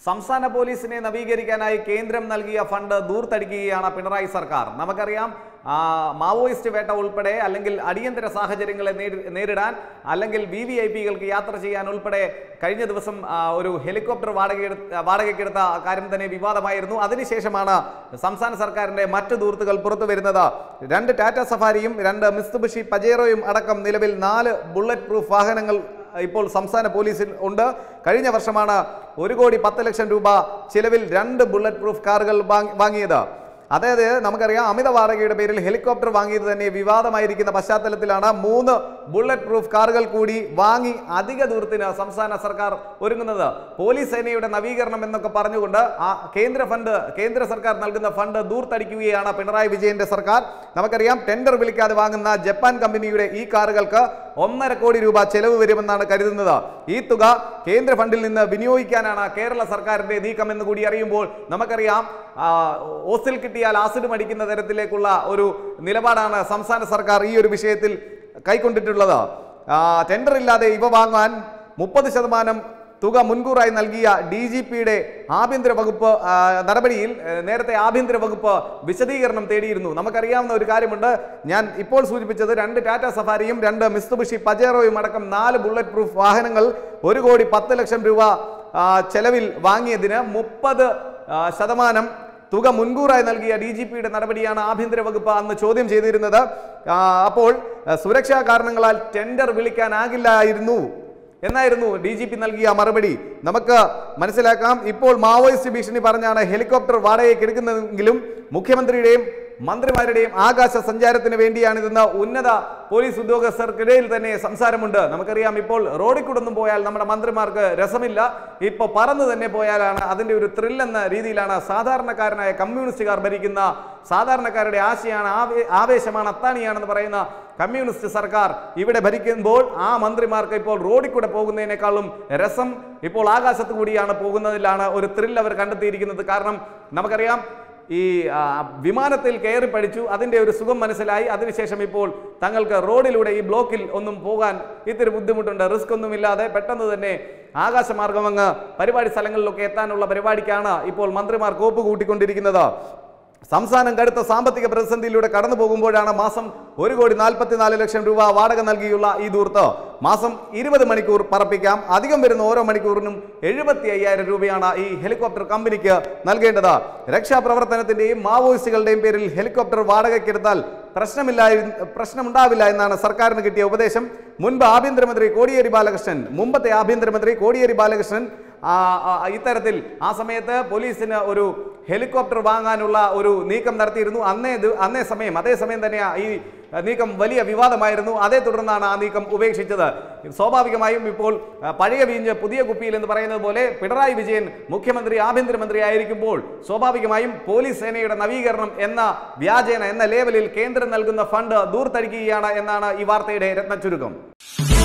സംസ്ഥാന പോലീസിനെ നവീകരിക്കാനായി കേന്ദ്രം നൽകിയ ഫണ്ട് ദൂർത്തടിക്കുകയാണ് പിണറായി സർക്കാർ നമുക്കറിയാം ആ, മാവോയിസ്റ്റ് വേട്ട ഉൾപ്പെടെ അല്ലെങ്കിൽ അടിയന്തര സാഹചര്യങ്ങളെ നേരി- നേരിടാൻ അല്ലെങ്കിൽ വി വി ഐ പികൾക്ക് യാത്ര ചെയ്യാൻ ഉൾപ്പെടെ കഴിഞ്ഞ ദിവസം ആ, ഒരു ഹെലികോപ്റ്റർ വാടക വാടകയ്ക്കെടുത്ത കാര്യം തന്നെ വിവാദമായിരുന്നു അതിനുശേഷമാണ് സംസ്ഥാന സർക്കാരിന്റെ മറ്റ് ദൂർത്തുകൾ പുറത്തു വരുന്നത് രണ്ട് ടാറ്റ സഫാരിയും രണ്ട് മിസ്തുബിഷി പജേറോയും അടക്കം നിലവിൽ നാല് ബുള്ളറ്റ് പ്രൂഫ് വാഹനങ്ങൾ ഇപ്പോൾ സംസ്ഥാന പോലീസിൽ ഉണ്ട് കഴിഞ്ഞ വർഷമാണ് ഒരു കോടി പത്ത് ലക്ഷം രൂപ ചിലവിൽ രണ്ട് ബുള്ളറ്റ് പ്രൂഫ് കാറുകൾ വാങ്ങി- വാങ്ങിയത് അതായത് നമുക്കറിയാം അമിത വാടകയുടെ പേരിൽ ഹെലികോപ്റ്റർ വാങ്ങിയത് തന്നെ വിവാദമായിരിക്കുന്ന പശ്ചാത്തലത്തിലാണ് മൂന്ന് ബുള്ളറ്റ് പ്രൂഫ് കാറുകൾ കൂടി വാങ്ങി അധിക ദൂരത്തിന് സംസ്ഥാന സർക്കാർ ഒരുങ്ങുന്നത് പോലീസ് സേനയുടെ നവീകരണം എന്നൊക്കെ പറഞ്ഞുകൊണ്ട് ആ കേന്ദ്ര ഫണ്ട് കേന്ദ്ര സർക്കാർ നൽകുന്ന ഫണ്ട് ദൂർത്തടിക്കുകയാണ് പിണറായി വിജയന്റെ സർക്കാർ നമുക്കറിയാം ടെൻഡർ വിളിക്കാതെ വാങ്ങുന്ന ജപ്പാൻ കമ്പനിയുടെ ഈ കാറുകൾക്ക് ഒന്നര കോടി രൂപ ചെലവ് വരുമെന്നാണ് കരുതുന്നത് ഈ തുക കേന്ദ്ര ഫണ്ടിൽ നിന്ന് വിനിയോഗിക്കാനാണ് കേരള സർക്കാരിന്റെ നീക്കം എന്ന് കൂടി അറിയുമ്പോൾ നമുക്കറിയാം ആ, ഓസിൽ കിട്ടിയാൽ ആസിഡ് മടിക്കുന്ന തരത്തിലേക്കുള്ള ഒരു നിലപാടാണ് സംസ്ഥാന സർക്കാർ ഈ ഒരു വിഷയത്തിൽ കൈക്കൊണ്ടിട്ടുള്ളത് ആ, ടെൻഡർ ഇല്ലാതെ ഇവ വാങ്ങാൻ മുപ്പത് ശതമാനം തുക മുൻകൂറായി നൽകിയ ഡി ജി പിയുടെ ആഭ്യന്തര വകുപ്പ് ആ, നടപടിയിൽ ഏ, നേരത്തെ ആഭ്യന്തര വകുപ്പ് വിശദീകരണം തേടിയിരുന്നു നമുക്കറിയാവുന്ന ഒരു കാര്യമുണ്ട് ഞാൻ ഇപ്പോൾ സൂചിപ്പിച്ചത് രണ്ട് ടാറ്റ സഫാരിയും രണ്ട് മിസ്തുബിഷി പജേറോയും അടക്കം നാല് ബുള്ളറ്റ് പ്രൂഫ് വാഹനങ്ങൾ ഒരു കോടി പത്ത് ലക്ഷം രൂപ ആ, ചെലവിൽ വാങ്ങിയതിന് മുപ്പത് ശതമാനം തുക മുൻകൂറായി നൽകിയ ഡി ജി പിയുടെ നടപടിയാണ് ആഭ്യന്തര വകുപ്പ് അന്ന് ചോദ്യം ചെയ്തിരുന്നത് ആ, അപ്പോൾ ആ, സുരക്ഷാ കാരണങ്ങളാൽ ടെൻഡർ വിളിക്കാനാകില്ലായിരുന്നു എന്നായിരുന്നു ഡി ജി പി നൽകിയ മറുപടി നമുക്ക് മനസ്സിലാക്കാം ഇപ്പോൾ മാവോയിസ്റ്റ് ഭീഷണി പറഞ്ഞാണ് ഹെലികോപ്റ്റർ വാടകയ്ക്ക് എടുക്കുന്നതെങ്കിലും മുഖ്യമന്ത്രിയുടെയും മന്ത്രിമാരുടെയും ആകാശ സഞ്ചാരത്തിന് വേണ്ടിയാണിതെന്ന് ഉന്നത പോലീസ് ഉദ്യോഗസ്ഥർക്കിടയിൽ തന്നെ സംസാരമുണ്ട് നമുക്കറിയാം ഇപ്പോൾ റോഡിൽ കൂടൊന്നും പോയാൽ നമ്മുടെ മന്ത്രിമാർക്ക് രസമില്ല ഇപ്പോൾ പറന്നു തന്നെ പോയാലാണ് അതിന്റെ ഒരു ത്രില്ലെന്ന രീതിയിലാണ് സാധാരണക്കാരനായ കമ്മ്യൂണിസ്റ്റുകാർ ഭരിക്കുന്ന സാധാരണക്കാരുടെ ആശയാണ് ആവേ- ആവേശമാണ് അത്താണിയാണെന്ന് പറയുന്ന കമ്മ്യൂണിസ്റ്റ് സർക്കാർ ഇവിടെ ഭരിക്കുമ്പോൾ ആ മന്ത്രിമാർക്ക് ഇപ്പോൾ റോഡിൽ കൂടെ പോകുന്നതിനേക്കാളും രസം ഇപ്പോൾ ആകാശത്ത് കൂടിയാണ് പോകുന്നതിലാണ് ഒരു ത്രിൽ അവർ കണ്ടെത്തിയിരിക്കുന്നത് കാരണം നമുക്കറിയാം ഈ ആ, വിമാനത്തിൽ കയറി പഠിച്ചു അതിൻ്റെ ഒരു സുഖം മനസ്സിലായി അതിനുശേഷം ഇപ്പോൾ തങ്ങൾക്ക് റോഡിലൂടെ ഈ ബ്ലോക്കിൽ ഒന്നും പോകാൻ ഇത്തിരി ബുദ്ധിമുട്ടുണ്ട് റിസ്ക് ഒന്നുമില്ലാതെ പെട്ടെന്ന് തന്നെ ആകാശമാർഗം അങ്ങ് പരിപാടി സ്ഥലങ്ങളിലൊക്കെ എത്താനുള്ള പരിപാടിക്കാണ് ഇപ്പോൾ മന്ത്രിമാർ കോപ്പ് കൂട്ടിക്കൊണ്ടിരിക്കുന്നത് സംസ്ഥാനം കടുത്ത സാമ്പത്തിക പ്രതിസന്ധിയിലൂടെ കടന്നു പോകുമ്പോഴാണ് മാസം ഒരു കോടി നാൽപ്പത്തിനാല് ലക്ഷം രൂപ വാടക നൽകിയുള്ള ഈ ദൂർത്ത് മാസം ഇരുപത് മണിക്കൂർ പറപ്പിക്കാം അധികം വരുന്ന ഓരോ മണിക്കൂറിനും എഴുപത്തി അയ്യായിരം രൂപയാണ് ഈ ഹെലികോപ്റ്റർ കമ്പനിക്ക് നൽകേണ്ടത് രക്ഷാപ്രവർത്തനത്തിന്റെയും മാവോയിസ്റ്റുകളുടെയും പേരിൽ ഹെലികോപ്റ്റർ വാടകയ്ക്കെടുത്താൽ പ്രശ്നമില്ല പ്രശ്നമുണ്ടാവില്ല എന്നാണ് സർക്കാരിന് കിട്ടിയ ഉപദേശം മുൻപ് ആഭ്യന്തരമന്ത്രി കോടിയേരി ബാലകൃഷ്ണൻ മുമ്പത്തെ ആഭ്യന്തരമന്ത്രി കോടിയേരി ബാലകൃഷ്ണൻ ആ, ആ, ഇത്തരത്തിൽ ആ സമയത്ത് പോലീസിന് ഒരു ഹെലികോപ്റ്റർ വാങ്ങാനുള്ള ഒരു നീക്കം നടത്തിയിരുന്നു അന്നേ ദി- അന്നേ സമയം അതേ സമയം തന്നെ ഈ ആ, നീക്കം വലിയ വിവാദമായിരുന്നു അതേ തുടർന്നാണ് ആ നീക്കം ഉപേക്ഷിച്ചത് സ്വാഭാവികമായും ഇപ്പോൾ ആ, പഴയ വീഞ്ഞ് പുതിയ കുപ്പിയിൽ എന്ന് പറയുന്നത് പോലെ പിണറായി വിജയൻ മുഖ്യമന്ത്രി ആഭ്യന്തരമന്ത്രി ആയിരിക്കുമ്പോൾ സ്വാഭാവികമായും പോലീസ് സേനയുടെ നവീകരണം എന്ന വ്യാജേന എന്ന ലേവലിൽ കേന്ദ്രം നൽകുന്ന ഫണ്ട് ദൂർത്തടിക്കുകയാണ് എന്നാണ് ഈ വാർത്തയുടെ രത്ന ചുരുക്കം